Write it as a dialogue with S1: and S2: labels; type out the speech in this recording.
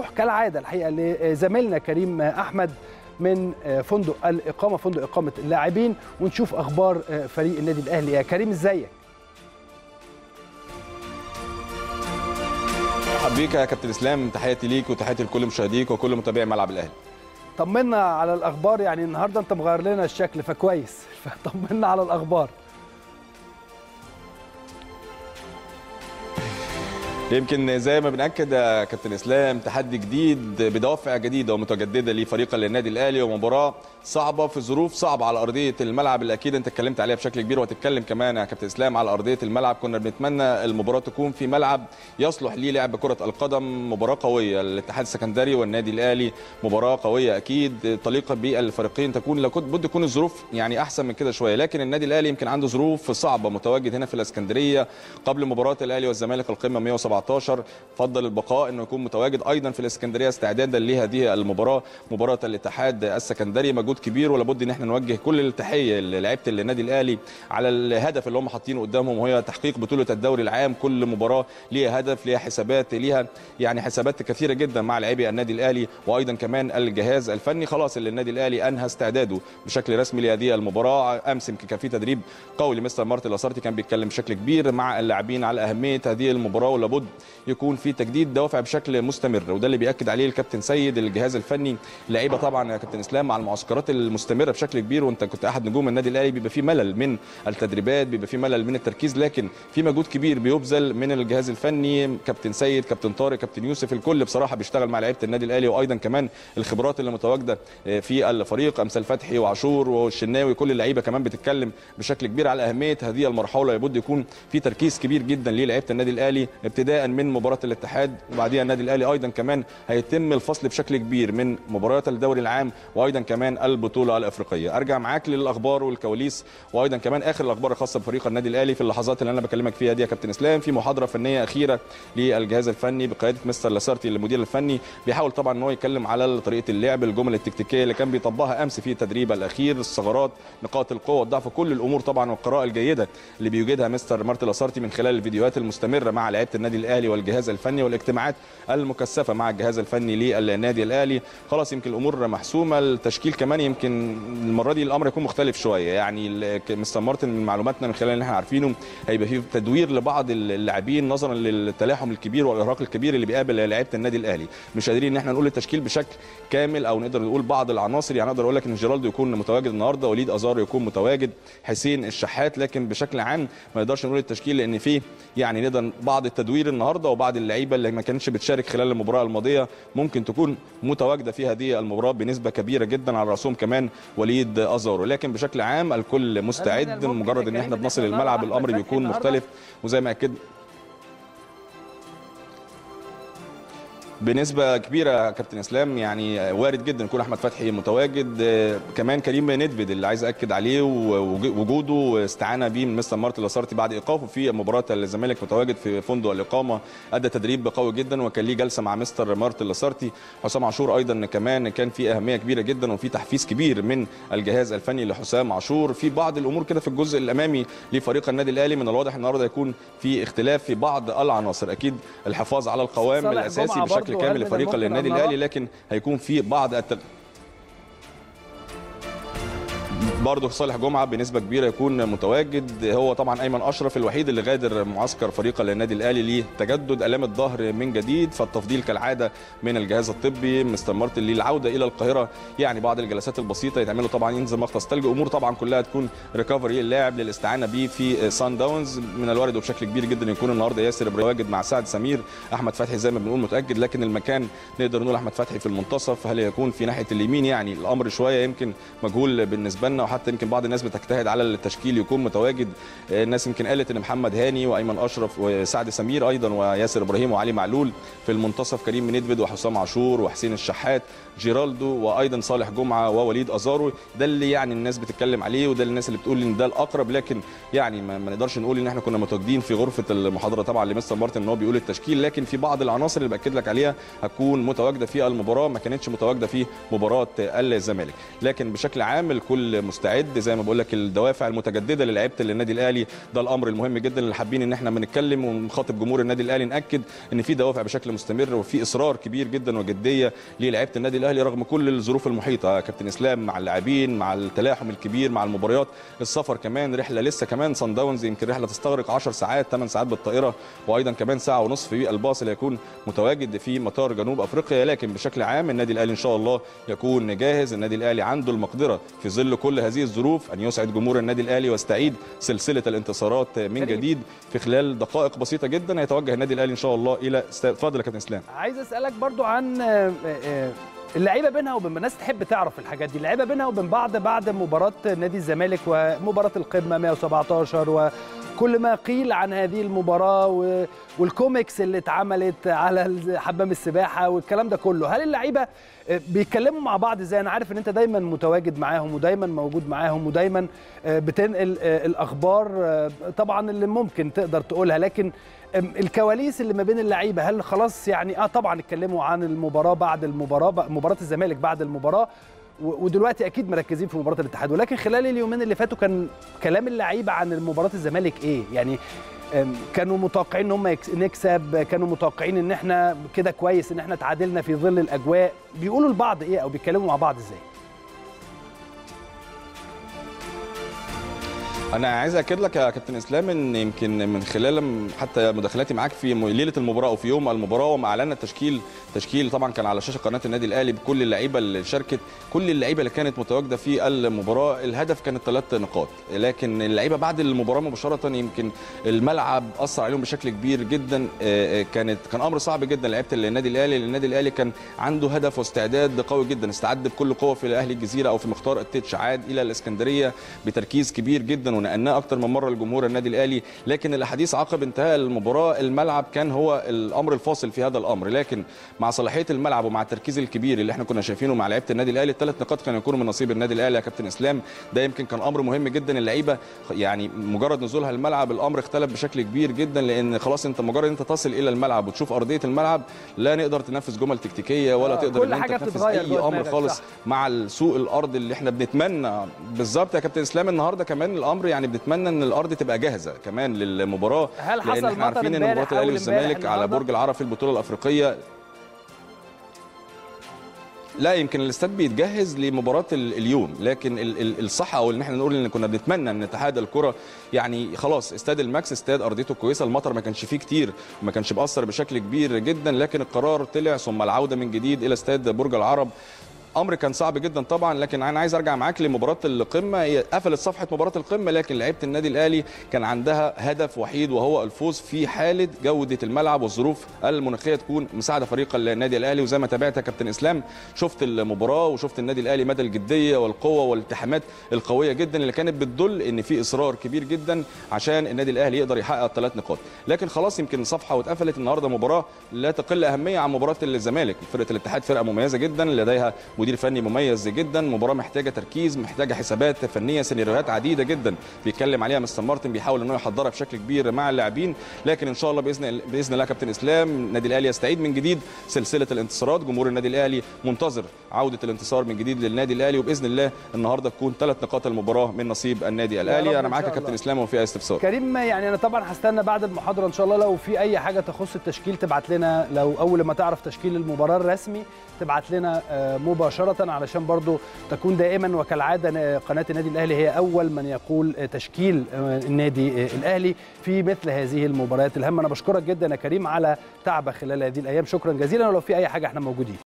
S1: نروح كالعاده الحقيقه لزميلنا كريم احمد من فندق الاقامه فندق اقامه اللاعبين ونشوف اخبار فريق النادي الاهلي يا كريم ازيك
S2: مرحب بيك يا كابتن اسلام تحياتي ليك وتحياتي لكل مشاهديك وكل متابعي ملعب الاهلي
S1: طمنا على الاخبار يعني النهارده انت مغير لنا الشكل فكويس فطمنا على الاخبار
S2: يمكن زي ما بناكد يا كابتن اسلام تحدي جديد بدوافع جديده ومتجدده لفريق النادي الاهلي ومباراه صعبه في ظروف صعبه على ارضيه الملعب اللي اكيد انت اتكلمت عليها بشكل كبير وهتتكلم كمان يا كابتن اسلام على ارضيه الملعب كنا بنتمنى المباراه تكون في ملعب يصلح ليه لعب كره القدم مباراه قويه الاتحاد السكندري والنادي الاهلي مباراه قويه اكيد طليقه بالفريقين تكون لو كنت بد تكون الظروف يعني احسن من كده شويه لكن النادي الاهلي يمكن عنده ظروف صعبه متواجد هنا في الاسكندريه قبل مباراه الاهلي والزمالك القمه 117 فضل البقاء انه يكون متواجد ايضا في الاسكندريه استعدادا لهذه المباراه مباراه الاتحاد السكندري مجهود كبير ولابد ان احنا نوجه كل التحيه للاعيبه النادي الاهلي على الهدف اللي هم حاطينه قدامهم وهي تحقيق بطوله الدوري العام كل مباراه ليها هدف ليها حسابات ليها يعني حسابات كثيره جدا مع لاعبي النادي الاهلي وايضا كمان الجهاز الفني خلاص اللي النادي الاهلي انهى استعداده بشكل رسمي لهذه المباراه امس يمكن كان في تدريب قوي لمستر مارتن لاسارتي كان بيتكلم بشكل كبير مع اللاعبين على اهميه هذه المباراه ولابد يكون في تجديد دوافع بشكل مستمر وده اللي بياكد عليه الكابتن سيد الجهاز الفني اللعيبه طبعا يا كابتن اسلام مع المعسكرات المستمره بشكل كبير وانت كنت احد نجوم النادي الاهلي بيبقى في ملل من التدريبات بيبقى في ملل من التركيز لكن في مجهود كبير بيبذل من الجهاز الفني كابتن سيد كابتن طارق كابتن يوسف الكل بصراحه بيشتغل مع لعيبه النادي الاهلي وايضا كمان الخبرات اللي متواجده في الفريق امثال فتحي وعاشور والشناوي كل اللعيبه كمان بتتكلم بشكل كبير على اهميه هذه المرحله لابد يكون في تركيز كبير جدا للعيبه النادي الاهلي ابتداء من مباراه الاتحاد وبعديها النادي الاهلي ايضا كمان هيتم الفصل بشكل كبير من مباريات الدوري العام وايضا كمان البطوله الافريقيه ارجع معاك للاخبار والكواليس وايضا كمان اخر الاخبار الخاصه بفريق النادي الاهلي في اللحظات اللي انا بكلمك فيها دي يا كابتن اسلام في محاضره فنيه اخيره للجهاز الفني بقياده مستر لاسارتي المدير الفني بيحاول طبعا ان هو يتكلم على طريقه اللعب الجمل التكتيكيه اللي كان بيطبقها امس في التدريب الاخير الثغرات نقاط القوه والضعف كل الامور طبعا والقراءه الجيده اللي بيوجدها مستر مارتن لاسارتي من خلال الفيديوهات المستمره مع لعيبه النادي الاهلي والجهاز الفني والاجتماعات المكثفه مع الجهاز الفني للنادي الاهلي خلاص يمكن الامور محسومه التشكيل كمان يمكن المره دي الامر يكون مختلف شويه يعني مستر مارتن من معلوماتنا من خلال اللي احنا عارفينه هيبقى في تدوير لبعض اللاعبين نظرا للتلاحم الكبير والارهاق الكبير اللي بيقابل لعيبه النادي الاهلي مش قادرين ان احنا نقول التشكيل بشكل كامل او نقدر نقول بعض العناصر يعني اقدر اقول لك ان جيرالدو يكون متواجد النهارده وليد ازارو يكون متواجد حسين الشحات لكن بشكل عام ما نقدرش نقول التشكيل لان في يعني نقدر بعض التدوير النهارده وبعض اللعيبه اللي ما كانتش بتشارك خلال المباراه الماضيه ممكن تكون متواجده في هذه المباراه بنسبه كبيره جدا على راسهم كمان وليد ازارو لكن بشكل عام الكل مستعد مجرد ان احنا بنصل الملعب الامر بيكون مختلف وزي ما اكد بنسبه كبيره كابتن اسلام يعني وارد جدا يكون احمد فتحي متواجد كمان كريم ندفد اللي عايز اكد عليه وجوده واستعانه بيه من مستر مارتن لاسارتي بعد ايقافه في مباراه الزمالك متواجد في فندق الاقامه ادى تدريب قوي جدا وكان ليه جلسه مع مستر مارتن لاسارتي حسام عاشور ايضا كمان كان في اهميه كبيره جدا وفي تحفيز كبير من الجهاز الفني لحسام عاشور في بعض الامور كده في الجزء الامامي لفريق النادي الاهلي من الواضح النهارده يكون في اختلاف في بعض العناصر اكيد الحفاظ على القوام الاساسي بشكل كامل لفريق النادي الاهلي لكن هيكون في بعض التل... برضه صالح جمعه بنسبه كبيره يكون متواجد هو طبعا ايمن اشرف الوحيد اللي غادر معسكر فريق النادي الاهلي لتجدد الام الظهر من جديد فالتفضيل كالعاده من الجهاز الطبي مستر مارتن للعوده الى القاهره يعني بعض الجلسات البسيطه يتعملوا طبعا ينزل مغطس ثلج امور طبعا كلها تكون ريكفري اللاعب للاستعانه به في سان داونز من الوارد وبشكل كبير جدا يكون النهارده ياسر متواجد مع سعد سمير احمد فتحي زي ما بنقول متاكد لكن المكان نقدر نقول احمد فتحي في المنتصف هل يكون في ناحيه اليمين يعني الامر شويه يمكن مجهول بالنسبه لنا وحتى يمكن بعض الناس بتجتهد على التشكيل يكون متواجد الناس يمكن قالت ان محمد هاني وايمن اشرف وسعد سمير ايضا وياسر ابراهيم وعلي معلول في المنتصف كريم ندفد وحسام عاشور وحسين الشحات جيرالدو وايضا صالح جمعه ووليد ازارو ده اللي يعني الناس بتتكلم عليه وده الناس اللي بتقول ان ده الاقرب لكن يعني ما نقدرش نقول ان احنا كنا متواجدين في غرفه المحاضره طبعا لمستر مارتن ان هو بيقول التشكيل لكن في بعض العناصر اللي باكد لك عليها هتكون متواجده في المباراه ما كانتش متواجده في مباراه الزمالك لكن بشكل عام الكل مستعد مستعد زي ما بقول لك الدوافع المتجدده للعيبه النادي الاهلي ده الامر المهم جدا اللي حابين ان احنا بنتكلم ونخاطب جمهور النادي الاهلي ناكد ان في دوافع بشكل مستمر وفي اصرار كبير جدا وجديه للعيبه النادي الاهلي رغم كل الظروف المحيطه كابتن اسلام مع اللاعبين مع التلاحم الكبير مع المباريات السفر كمان رحله لسه كمان صن داونز يمكن رحله تستغرق 10 ساعات 8 ساعات بالطائره وايضا كمان ساعه ونصف في الباص اللي هيكون متواجد في مطار جنوب افريقيا لكن بشكل عام النادي الاهلي ان شاء الله يكون جاهز النادي الاهلي عنده المقدره في ظل كل هذه الظروف ان يسعد جمهور النادي الاهلي ويستعيد سلسله الانتصارات من
S1: كريم.
S2: جديد في خلال دقائق بسيطه جدا هيتوجه النادي الاهلي ان شاء الله الى استاد اتفضل يا كابتن اسلام
S1: عايز اسالك برضو عن آه، آه، اللعيبه بينها وبين الناس تحب تعرف الحاجات دي اللعيبه بينها وبين بعض بعد مباراه نادي الزمالك ومباراه القمه 117 وكل ما قيل عن هذه المباراه و- والكوميكس اللي اتعملت على ال- حمام السباحه والكلام ده كله هل اللعيبه آه، بيتكلموا مع بعض ازاي انا عارف ان انت دايما متواجد معاهم ودايما موجود معاهم ودايما آه، بتنقل آه، الاخبار آه، طبعا اللي ممكن تقدر تقولها لكن أم، الكواليس اللي ما بين اللعيبه هل خلاص يعني اه طبعا اتكلموا عن المباراه بعد المباراه بق- مباراه الزمالك بعد المباراه و- ودلوقتي اكيد مركزين في مباراه الاتحاد ولكن خلال اليومين اللي فاتوا كان كلام اللعيبه عن مباراه الزمالك ايه يعني أم، كانوا متوقعين ان هم يكس- نكسب كانوا متوقعين ان احنا كده كويس ان احنا تعادلنا في ظل الاجواء بيقولوا لبعض ايه او بيتكلموا مع بعض ازاي
S2: انا عايز اكد لك يا كابتن اسلام ان يمكن من خلال م- حتى مداخلاتي معاك في م- ليله المباراه او في يوم المباراه وما اعلنا التشكيل تشكيل طبعا كان على شاشه قناه النادي الاهلي بكل اللعيبه اللي شاركت كل اللعيبه اللي كانت متواجده في المباراه الهدف كانت ثلاث نقاط لكن اللعيبه بعد المباراه مباشره يمكن الملعب اثر عليهم بشكل كبير جدا آه، آه، كانت كان امر صعب جدا لعيبه النادي الاهلي لان النادي الاهلي كان عنده هدف واستعداد قوي جدا استعد بكل قوه في اهلي الجزيره او في مختار التتش عاد الى الاسكندريه بتركيز كبير جدا ونقلناه اكتر من مره لجمهور النادي الاهلي لكن الاحاديث عقب انتهاء المباراه الملعب كان هو الامر الفاصل في هذا الامر لكن مع صلاحيه الملعب ومع التركيز الكبير اللي احنا كنا شايفينه مع لعيبه النادي الاهلي الثلاث نقاط كانوا يكونوا من نصيب النادي الاهلي يا كابتن اسلام ده يمكن كان امر مهم جدا اللعيبه يعني مجرد نزولها الملعب الامر اختلف بشكل كبير جدا لان خلاص انت مجرد انت تصل الى الملعب وتشوف ارضيه الملعب لا نقدر تنفذ جمل تكتيكيه ولا
S1: آه،
S2: تقدر
S1: كل
S2: ان انت
S1: حاجة
S2: تنفذ
S1: بتتغير
S2: اي
S1: جوه
S2: امر
S1: دماغك،
S2: خالص
S1: صح.
S2: مع سوق الارض اللي احنا بنتمنى بالظبط يا كابتن اسلام النهارده كمان الامر يعني بنتمنى ان الارض تبقى جاهزه كمان للمباراه
S1: هل حصل
S2: لان احنا
S1: مطر
S2: عارفين ان
S1: امبارح
S2: مباراه
S1: أول
S2: الاهلي
S1: امبارح
S2: والزمالك على
S1: النهاردة؟
S2: برج العرب في البطوله الافريقيه لا يمكن الاستاد بيتجهز لمباراه ال- اليوم لكن ال- ال- الصح او ان احنا نقول ان كنا بنتمنى ان اتحاد الكره يعني خلاص استاد الماكس استاد ارضيته كويسه المطر ما كانش فيه كتير وما كانش بأثر بشكل كبير جدا لكن القرار طلع ثم العوده من جديد الى استاد برج العرب امر كان صعب جدا طبعا لكن انا عايز ارجع معاك لمباراه القمه هي قفلت صفحه مباراه القمه لكن لعيبه النادي الاهلي كان عندها هدف وحيد وهو الفوز في حاله جوده الملعب والظروف المناخيه تكون مساعده فريق النادي الاهلي وزي ما تابعت يا كابتن اسلام شفت المباراه وشفت النادي الاهلي مدى الجديه والقوه والالتحامات القويه جدا اللي كانت بتدل ان في اصرار كبير جدا عشان النادي الاهلي يقدر يحقق الثلاث نقاط لكن خلاص يمكن صفحه واتقفلت النهارده مباراه لا تقل اهميه عن مباراه الزمالك فرقه الاتحاد فرقه مميزه جدا لديها مدير فني مميز جدا مباراه محتاجه تركيز محتاجه حسابات فنيه سيناريوهات عديده جدا بيتكلم عليها مستر مارتن بيحاول ان هو يحضرها بشكل كبير مع اللاعبين لكن ان شاء الله باذن باذن الله كابتن اسلام النادي الاهلي يستعيد من جديد سلسله الانتصارات جمهور النادي الاهلي منتظر عوده الانتصار من جديد للنادي الاهلي وباذن الله النهارده تكون ثلاث نقاط المباراه من نصيب النادي
S1: رب
S2: الاهلي
S1: إن
S2: انا معاك يا
S1: شاء
S2: كابتن
S1: الله.
S2: اسلام وفي اي استفسار
S1: كريم يعني انا طبعا هستنى بعد المحاضره ان شاء الله لو في اي حاجه تخص التشكيل تبعت لنا لو اول ما تعرف تشكيل المباراه الرسمي تبعت لنا آه، مباشره علشان برضو تكون دائما وكالعاده آه، قناه النادي الاهلي هي اول من يقول آه، تشكيل آه، النادي آه، الاهلي في مثل هذه المباريات الهامه انا بشكرك جدا يا كريم على تعبك خلال هذه الايام شكرا جزيلا ولو في اي حاجه احنا موجودين